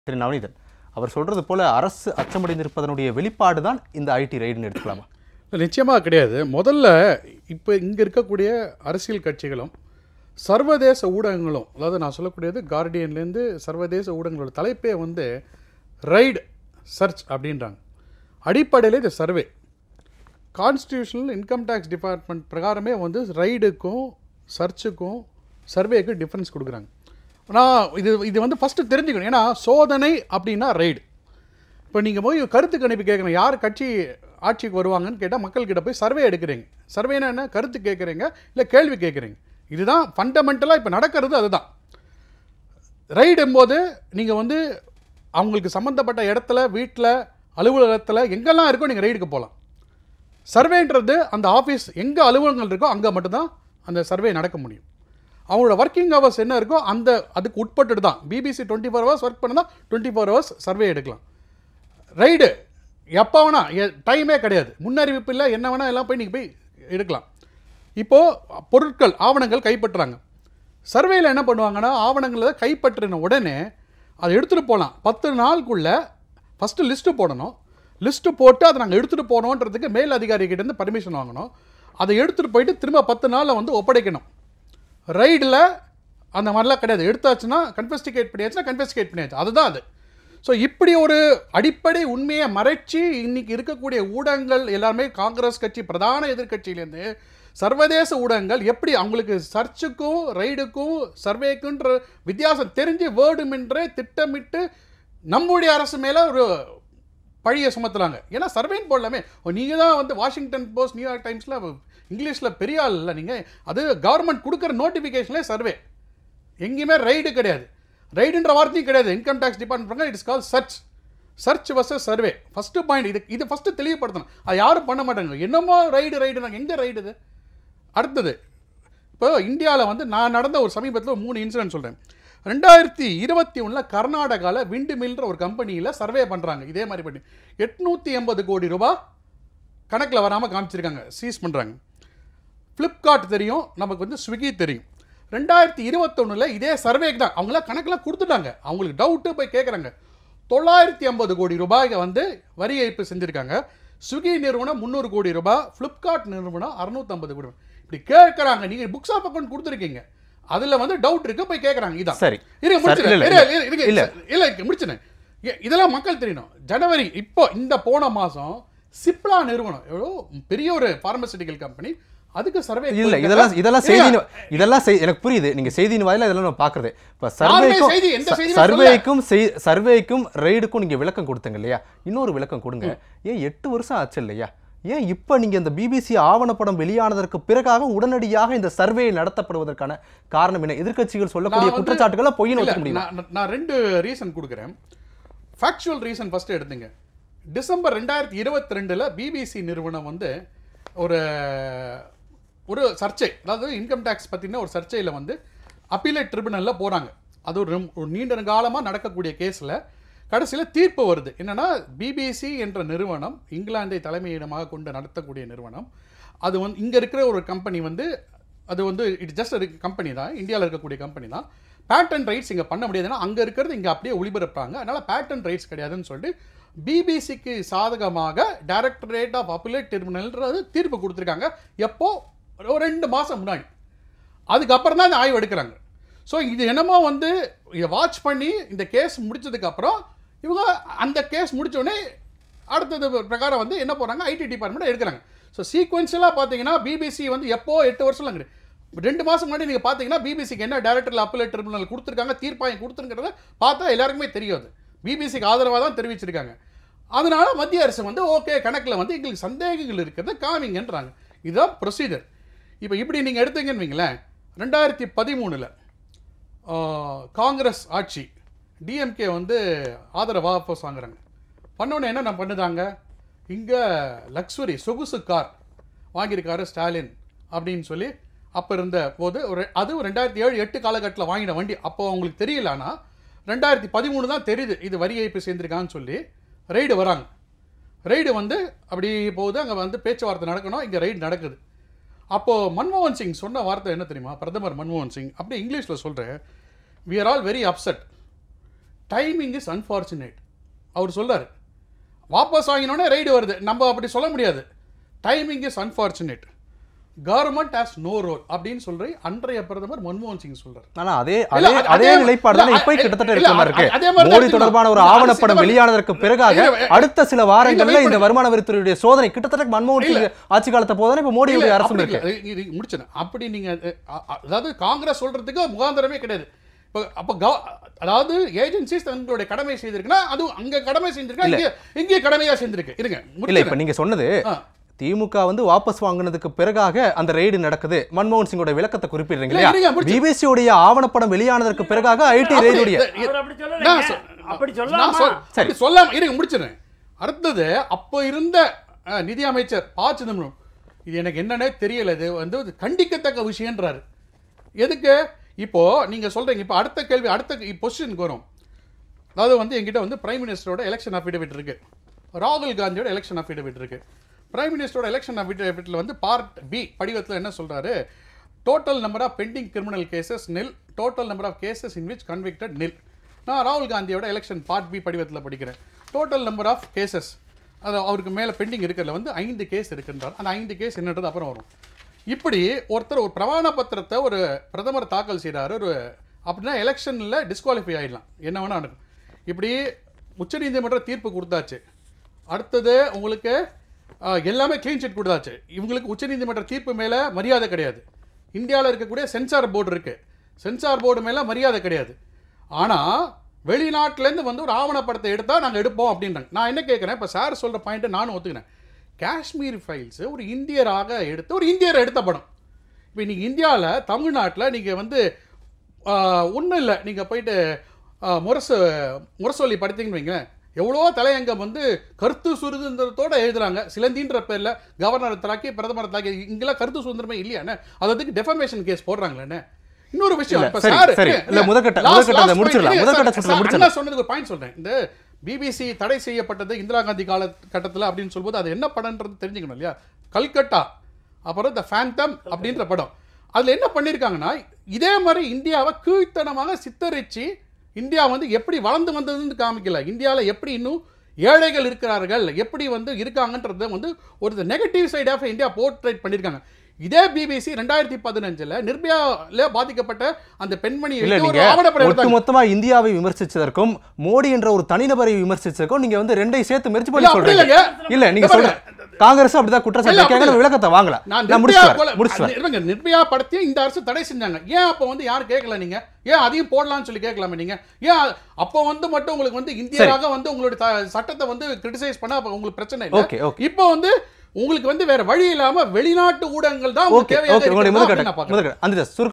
திரு நவநீதன் அவர் சொல்றது போல அரசு அச்சமடைந்திருப்பதனுடைய வெளிப்பாடு தான் இந்த ஐடி ரைடுன்னு எடுத்துக்கலாமா நிச்சயமாக கிடையாது முதல்ல இப்போ இங்கே இருக்கக்கூடிய அரசியல் கட்சிகளும் சர்வதேச ஊடகங்களும் அதாவது நான் சொல்லக்கூடியது கார்டியன்லேருந்து சர்வதேச ஊடகங்களோட தலைப்பே வந்து ரைடு சர்ச் அப்படின்றாங்க அடிப்படையில் இது survey constitutional income tax department பிரகாரமே வந்து ரைடுக்கும் சர்ச்சுக்கும் சர்வேக்கும் டிஃப்ரென்ஸ் கொடுக்குறாங்க நான் இது இது வந்து ஃபஸ்ட்டு தெரிஞ்சுக்கணும் ஏன்னா சோதனை அப்படின்னா ரைடு இப்போ நீங்கள் போய் கருத்து கணிப்பு கேட்குறீங்க யார் கட்சி ஆட்சிக்கு வருவாங்கன்னு கேட்டால் மக்கள்கிட்ட போய் சர்வே எடுக்கிறீங்க சர்வேனா என்ன கருத்து கேட்குறீங்க இல்லை கேள்வி கேட்குறீங்க இதுதான் ஃபண்டமெண்டலாக இப்போ நடக்கிறது அதுதான் ரைடும் போது நீங்கள் வந்து அவங்களுக்கு சம்மந்தப்பட்ட இடத்துல வீட்டில் அலுவலகத்தில் எங்கெல்லாம் இருக்கோ நீங்கள் ரைடுக்கு போகலாம் சர்வேன்றது அந்த ஆஃபீஸ் எங்கே அலுவலகங்கள் இருக்கோ அங்கே மட்டும்தான் அந்த சர்வே நடக்க முடியும் அவங்களோட ஒர்க்கிங் ஹவர்ஸ் என்ன இருக்கோ அந்த அதுக்கு உட்பட்டு தான் BBC twenty four hours work பண்ணால் டுவெண்ட்டி ஃபோர் ஹவர்ஸ் சர்வே எடுக்கலாம் ரைடு எப்போ வேணா டைமே கிடையாது முன்னறிவிப்பு இல்லை என்ன வேணால் எல்லாம் போய் நீங்கள் போய் எடுக்கலாம் இப்போது பொருட்கள் ஆவணங்கள் கைப்பற்றுறாங்க சர்வேயில் என்ன பண்ணுவாங்கன்னா ஆவணங்களை கைப்பற்றின உடனே அதை எடுத்துகிட்டு போகலாம் பத்து நாளுக்குள்ளே ஃபஸ்ட்டு லிஸ்ட்டு போடணும் லிஸ்ட்டு போட்டு அதை நாங்கள் எடுத்துகிட்டு போனோன்றதுக்கு மேல் அதிகாரிகிட்டேருந்து பர்மிஷன் வாங்கணும் அதை எடுத்துகிட்டு போயிட்டு திரும்ப பத்து நாளில் வந்து ஒப்படைக்கணும் ரைடில் அந்த மாதிரிலாம் கிடையாது எடுத்தாச்சுன்னா கன்வெஸ்டிகேட் பண்ணியாச்சுன்னா கன்வெஸ்டிகேட் பண்ணியாச்சு அதுதான் அது ஸோ இப்படி ஒரு அடிப்படை உண்மையை மறைச்சி இன்னைக்கு இருக்கக்கூடிய ஊடகங்கள் எல்லாருமே காங்கிரஸ் கட்சி பிரதான எதிர்க்கட்சியிலேருந்து சர்வதேச ஊடகங்கள் எப்படி அவங்களுக்கு சர்ச்சுக்கும் ரைடுக்கும் சர்வேக்குன்ற வித்தியாசம் தெரிஞ்சு வேர்டுமென்றே திட்டமிட்டு நம்முடைய அரசு மேலே ஒரு பழியை சுமத்துறாங்க ஏன்னா சர்வேன்னு போடலாமே நீங்கள் தான் வந்து வாஷிங்டன் போஸ்ட் நியூயார்க் டைம்ஸில் இங்கிலீஷில் பெரிய ஆள் இல்லை நீங்கள் அது கவர்மெண்ட் கொடுக்குற நோட்டிஃபிகேஷன்லேயே சர்வே எங்கேயுமே ரைடு கிடையாது ரைடுன்ற வார்த்தையும் கிடையாது income tax department it's call search search versus survey first point இது இது ஃபஸ்ட்டு தெளிவுபடுத்தணும் அது யாரும் பண்ண மாட்டாங்க என்னமோ ரைடு ரைடு நாங்கள் எங்கே ரைடு இது அடுத்தது இப்போ இந்தியாவில் வந்து நான் நடந்த ஒரு சமீபத்தில் ஒரு மூணு இன்சிடென்ட் சொல்கிறேன் ரெண்டாயிரத்தி இருபத்தி ஒன்றில் கர்நாடகாவில் விண்டு மில்ன்ற ஒரு கம்பெனியில் சர்வே பண்ணுறாங்க இதே மாதிரி பண்ணி எட்நூற்றி எண்பது கோடி ரூபாய் கணக்கில் வராமல் காமிச்சிருக்காங்க சீஸ் பண்ணுறாங்க ஃப்ளிப்கார்ட் தெரியும் நமக்கு வந்து ஸ்விக்கி தெரியும் ரெண்டாயிரத்தி இருபத்தொன்னில் இதே சர்வேக்கு தான் அவங்களாம் கணக்கெல்லாம் கொடுத்துட்டாங்க அவங்களுக்கு டவுட்டு போய் கேட்குறாங்க தொள்ளாயிரத்தி ஐம்பது கோடி ரூபாய்க்கு வந்து வரி ஏய்ப்பு செஞ்சுருக்காங்க ஸ்விக்கி நிறுவனம் முந்நூறு கோடி ரூபாய் ஃப்ளிப்கார்ட் நிறுவனம் அறுநூத்தம்பது கோடி ரூபாய். இப்படி கேட்குறாங்க நீங்கள் புக்ஸ் ஆஃப் அக்கௌண்ட் கொடுத்துருக்கீங்க அதில் வந்து டவுட் இருக்கு போய் கேட்குறாங்க இதான் சரி. இருங்க சரி, முடிச்சிடுறேன். இல்ல, இரு, இல்ல. இரு, இருங்க. இல்ல. இல்ல முடிச்சினேன் இதெல்லாம் மக்கள் தெரியணும் ஜனவரி இப்போ இந்த போன மாதம் சிப்லா நிறுவனம் எவ்வளோ பெரிய ஒரு பார்மசூட்டிக்கல் கம்பெனி அதுக்கு சர்வே இல்ல இதெல்லாம் இதெல்லாம் செய்தி இதெல்லாம் செய்- எனக்கு புரியுது நீங்க செய்தியின் வாயில இதெல்லாம் நம்ம பாக்குறது இப்ப சர்வேக்கும் செய்தி, எந்த செய்தியுமே சர்வேக்கும் செய்- சர்வேக்கும் ரைடுக்கும் நீங்க விளக்கம் கொடுத்தங்க இல்லையா இன்னொரு விளக்கம் கொடுங்க ஏன் எட்டு வருஷம் ஆச்சு இல்லையா ஏன் இப்ப நீங்க இந்த பிபிசி ஆவணப்படம் வெளியானதற்கு பிறகாக உடனடியாக இந்த சர்வே நடத்தப்படுவதற்கான காரணம் என்ன எதிர்க்கட்சிகள் சொல்லக்கூடிய நான் வந்து- குற்றச்சாட்டுகளை பொய்னு இல்ல, வைக்க முடியுமா நான் நான் ரெண்டு ரீசன் கொடுக்குறேன் ஃபேக்சுவல் ரீசன் ஃபர்ஸ்ட் எடுத்துங்க டிசம்பர் ரெண்டாயிரத்தி இருபத்தி ரெண்டில் பிபிசி நிறுவனம் வந்து ஒரு ஒரு சர்ச்சை அதாவது இன்கம் டேக்ஸ் பற்றின ஒரு சர்ச்சையில் வந்து அப்பீலேட் ட்ரிபுனலில் போகிறாங்க அது ஒரு ரொம்ப- ஒரு நீண்ட காலமாக நடக்கக்கூடிய கேஸில் கடைசியில் தீர்ப்பு வருது என்னன்னா பிபிசி என்ற நிறுவனம் இங்கிலாந்தை தலைமையிடமாக கொண்டு நடத்தக்கூடிய நிறுவனம் அது வந்து இங்கே இருக்கிற ஒரு கம்பெனி வந்து அது வந்து இட் ஜஸ்ட் ஒரு கம்பெனி தான் இந்தியாவில் இருக்கக்கூடிய கம்பெனி தான் பேட்டன் ரைட்ஸ் இங்கே பண்ண முடியாதுன்னா அங்கே இருக்கிறது இங்கே அப்படியே ஒளிபரப்பாங்க அதனால் பேட்டன் ரைட்ஸ் கிடையாதுன்னு சொல்லிட்டு பிபிசிக்கு சாதகமாக டைரக்டரேட் ஆஃப் அப்பிலேட் டெர்மினல்ன்றது தீர்ப்பு கொடுத்துருக்காங்க எப்போ ஒரு ரெண்டு மாதம் முன்னாடி அதுக்கப்புறம் தான் இந்த ஆய்வு எடுக்கிறாங்க ஸோ இது என்னமோ வந்து இதை வாட்ச் பண்ணி இந்த கேஸ் முடிச்சதுக்கப்புறம் இவங்க அந்த கேஸ் முடிச்சோடனே அடுத்தது பிரகாரம் வந்து என்ன போகிறாங்க ஐடி டிபார்ட்மெண்ட் எடுக்கிறாங்க ஸோ சீக்வன்ஷியலாக பார்த்தீங்கன்னா பிபிசி வந்து எப்போ எட்டு வருஷம்லாம் கிடையாது ரெண்டு மாதம் முன்னாடி நீங்கள் பார்த்தீங்கன்னா பிபிசிக்கு என்ன டைரக்டரில் அப்பலேட் ட்ரிபுனல் கொடுத்துருக்காங்க தீர்ப்பாயம் கொடுத்துருங்கிறத பார்த்தா எல்லாருக்குமே தெரியும் அது பிபிசிக்கு ஆதரவாக தான் தெரிவிச்சிருக்காங்க அதனால மத்திய அரசு வந்து ஓகே கணக்கில் வந்து எங்களுக்கு சந்தேகங்கள் இருக்கிறத காமிங்கன்றாங்க இதுதான் ப்ரொசீஜர் இப்போ இப்படி நீங்கள் எடுத்தீங்கன்னு வைங்களேன் ரெண்டாயிரத்தி பதிமூணில் காங்கிரஸ் ஆட்சி டிஎம்கே வந்து ஆதரவு வாபஸ் வாங்குறாங்க பண்ணோன்னே என்ன நான் பண்ணுதாங்க இங்கே லக்ஸுரி சொகுசு கார் வாங்கியிருக்காரு ஸ்டாலின் அப்படின்னு சொல்லி அப்போ இருந்த போது ஒரு அது ரெண்டாயிரத்தி ஏழு எட்டு காலகட்டத்தில் வாங்கின வண்டி அப்போ அவங்களுக்கு தெரியல ஆனால் ரெண்டாயிரத்தி பதிமூணு தான் தெரியுது இது வரி ஏய்ப்பு சேர்ந்துருக்கான்னு சொல்லி ரைடு வராங்க ரைடு வந்து அப்படி போகுது அங்கே வந்து பேச்சுவார்த்தை நடக்கணும் இங்கே ரைடு நடக்குது அப்போது மன்மோகன் சிங் சொன்ன வார்த்தை என்ன தெரியுமா பிரதமர் மன்மோகன் சிங் அப்படியே இங்கிலீஷில் சொல்கிறேன் we are all very upset timing is unfortunate அவர் சொல்றாரு வாபஸ் வாங்கினோடனே ரைடு வருது நம்ம அப்படி சொல்ல முடியாது timing is unfortunate government has no role அப்படின்னு சொல்லி அன்றைய பிரதமர் மன்மோகன் சிங் சொல்றாரு ஆனா அதே இல்ல, அதே அதே- அதே நிலைப்பாடு தானே இல்ல, இப்ப இல்ல, கிட்டத்தட்ட இல்ல, இருக்கிற மாதிரி அதே இருக்கு மாதிரி தான் மோடி இருக்கு. தொடர்பான ஒரு இல்ல, ஆவணப்படம் அரசியல் வெளியானதற்கு பிறகாக இல்ல, இல்ல, அடுத்த சில வாரங்கள்ல wait இந்த பண்ணு. வருமான வரித்துறையுடைய சோதனை கிட்டத்தட்ட மன்மோகன் சிங் ஆட்சி காலத்தை போதானே இப்ப மோடியுடைய இல்ல, அரசும் அப்படி இருக்கு இல்ல. இது- இது முடிச்சிடுறேன். அப்படி நீங்க அஹ், அ- அ- அதாவது காங்கிரஸ் சொல்றதுக்கு முகாந்திரமே கிடையாது இப்ப அப்ப கவ- அதாவது ஏஜென்சிஸ் தங்களுடைய கடமை செய்திருக்குன்னா அது அங்க கடமை செஞ்சிருக்கா இல்ல. இங்க இங்கே கடமையா செஞ்சிருக்கு இருங்க இல்ல இப்ப முடிச்சிடுறேன். நீங்க சொன்னது ஆ. திமுக வந்து வாபஸ் வாங்குனதுக்கு பிறகாக அந்த ரெய்டு நடக்குது மன்மோகன் சிங்கோட விளக்கத்தை குறிப்பிடுறீங்க இல்ல, இல்லையா இருங்க, முடிச்சு- பிபிசி உடைய ஆவணப்படம் வெளியானதற்கு பிறகாக ஐடி அப்படி- ரெய்டுடைய இது- அவர் அப்படி சொல்லலைங்க. நான் சொ- அப்படி நான் சொல்லாமா? சொல்- சரி. அப்படி சொல்லாம இருங்க முடிச்சிடுறேன் அடுத்தது அப்போ இருந்த அஹ், நிதி அமைச்சர் ப சிதம்பரம் இது எனக்கு என்னன்னே தெரியல இது வந்து இது கண்டிக்கத்தக்க விஷயம்ன்றாரு எதுக்கு இப்போ நீங்க சொல்றீங்க இப்போ அடுத்த கேள்வி அடுத்த பொசிஷனுக்கு வரும் அதாவது வந்து என்கிட்ட வந்து பிரைம் மினிஸ்டரோட எலெக்ஷன் அஃபிடவிட் இருக்கு ராகுல் காந்தியோட எலெக்ஷன் அஃபிடவிட் இருக்கு பிரைம் மினிஸ்டரோட எலெக்ஷன் அஃபிடவிட்ல வந்து பார்ட் பி படிவத்தில் என்ன சொல்றாரு total number of pending criminal cases nil total number of cases in which convicted nil நான் ராகுல் காந்தியோட எலெக்ஷன் பார்ட் பி படிவத்தில் படிக்கிறேன் டோட்டல் நம்பர் ஆஃப் கேசஸ் அது அவருக்கு மேலே பெண்டிங் இருக்கிறதுல வந்து ஐந்து கேஸ் இருக்குன்றார் அந்த ஐந்து கேஸ் என்னன்றது அப்புறம் வரும் இப்படி ஒருத்தர் ஒரு பிரமாண பத்திரத்தை ஒரு பிரதமர் தாக்கல் செய்கிறாரு ஒரு அப்படின்னா எலெக்ஷனில் டிஸ்குவாலிஃபை ஆயிடலாம் என்ன வேணா நடக்கும் இப்படி உச்சநீதிமன்ற தீர்ப்பு கொடுத்தாச்சு அடுத்தது உங்களுக்கு ஆஹ், எல்லாமே க்ளீன் சிட் கொடுத்தாச்சு இவங்களுக்கு உச்சநீதிமன்ற தீர்ப்பு மேலே மரியாதை கிடையாது இந்தியாவில் இருக்கக்கூடிய சென்சார் போர்டு இருக்கு சென்சார் போர்டு மேலே மரியாதை கிடையாது ஆனால் வெளிநாட்டிலேருந்து வந்து ஒரு ஆவணப்படத்தை எடுத்தால் நாங்கள் எடுப்போம் அப்படின்றாங்க நான் என்ன கேட்குறேன் இப்போ சார் சொல்கிற பாயிண்ட்டை நானும் ஒத்துக்கிறேன் காஷ்மீர் ஃபைல்ஸ் ஒரு இந்தியராக எடுத்த ஒரு இந்தியர் எடுத்த படம் இப்போ நீங்கள் இந்தியாவில் தமிழ்நாட்டில் நீங்கள் வந்து ஒன்றும் இல்லை நீங்கள் போயிட்டு ஆஹ், முரசு முரசொலி படித்தீங்கன்னு வைங்களேன் எவ்வளோ தலையங்கம் வந்து கருத்து சுதந்திரத்தோட எழுதுறாங்க சிலந்தின்ற பேரில் கவர்னர் தாக்கி பிரதமர் தாக்கி இங்கெல்லாம் கருத்து சுதந்திரமே இல்லையாண்ணே அதுக்கு டெஃபமேஷன் கேஸ் போடுறாங்களாண்ணே இன்னொரு விஷயம் இல்ல, இப்ப சரி, சார் சரி. இல்ல, முதற்கட்ட- last- முதற்கட்ட அதை last முடிச்சிடலாம். point. முதற்கட்ட சார், சுற்றுல சார், முடிச்சிடலாம். அண்ணா சொன்னதுக்கு ஒரு பாயிண்ட் சொல்றேன் இந்த பிபிசி தடை செய்யப்பட்டது இந்திரா காந்தி காலகட்டத்தில் அப்படின்னு சொல்லும்போது அது என்ன படம்ன்றது தெரிஞ்சுக்கணும் இல்லையா கல்கட்டா அப்புறம் த ஃபேண்டம் அப்படின்ற படம் அதில் என்ன பண்ணியிருக்காங்கன்னா இதே மாதிரி இந்தியாவை கீழ்த்தனமாக சித்தரிச்சு இந்தியா வந்து எப்படி வளர்ந்து வந்ததுன்னு காமிக்கல இந்தியாவில் எப்படி இன்னும் ஏழைகள் இருக்கிறார்கள் எப்படி வந்து இருக்காங்கன்றத வந்து ஒரு negative side of India portrait பண்ணியிருக்காங்க இதே பிபிசி ரெண்டாயிரத்தி பதினஞ்சுல நிர்பயால பாதிக்கப்பட்ட அந்த பெண்மணியை இல்ல வைத்து ஒரு நீங்க ஆவணப்படம் எடுத்தாங்க. ஒட்டுமொத்தமா இந்தியாவை விமர்சிச்சதற்கும் மோடி என்ற ஒரு தனிநபரை விமர்சிச்சதற்கும் நீங்க வந்து ரெண்டையும் சேர்த்து மெர்ஜ் பண்ணி இல்ல, அப்படி சொல்றீங்க இல்லைங்க. இல்ல நீங்க இல்ல, சொல்ற காங்கிரஸ் அப்படிதான் குற்றச்சாட்டு இல்ல, அப்படி வைக்காங்க, இல்ல. விளக்கத்தை வாங்கல நான் நான் நிர்பயா முடிச்சு கொலை- முடிச்சு அது இருங்க, நிர்பயா படத்தையும் இந்த அரசு தடை செஞ்சாங்க ஏன் அப்போ வந்து யாரும் கேட்கல நீங்க ஏன் அதையும் போடலாம்னு சொல்லி கேட்கலாமே நீங்க ஏன் அ- அப்போ வந்து மட்டும் உங்களுக்கு வந்து இந்தியராக வந்து உங்களுடைய த- சட்டத்தை வந்து கிரிட்டிசைஸ் பண்ண அப்ப உங்களுக்கு பிரச்சனை இல்லை ஓகே ஓகே இப்போ வந்து உங்களுக்கு வந்து வேற வழி இல்லாம வெளிநாட்டு ஊடகங்கள் தான் ஓகே உங்களுக்கு தேவையாக ஓகே உங்களுடைய இருக்கிறதா அப்படின்னு முதற்கட்ட நான் பார்க்கிறேன். முதற்கட்ட அந்த சுருக்க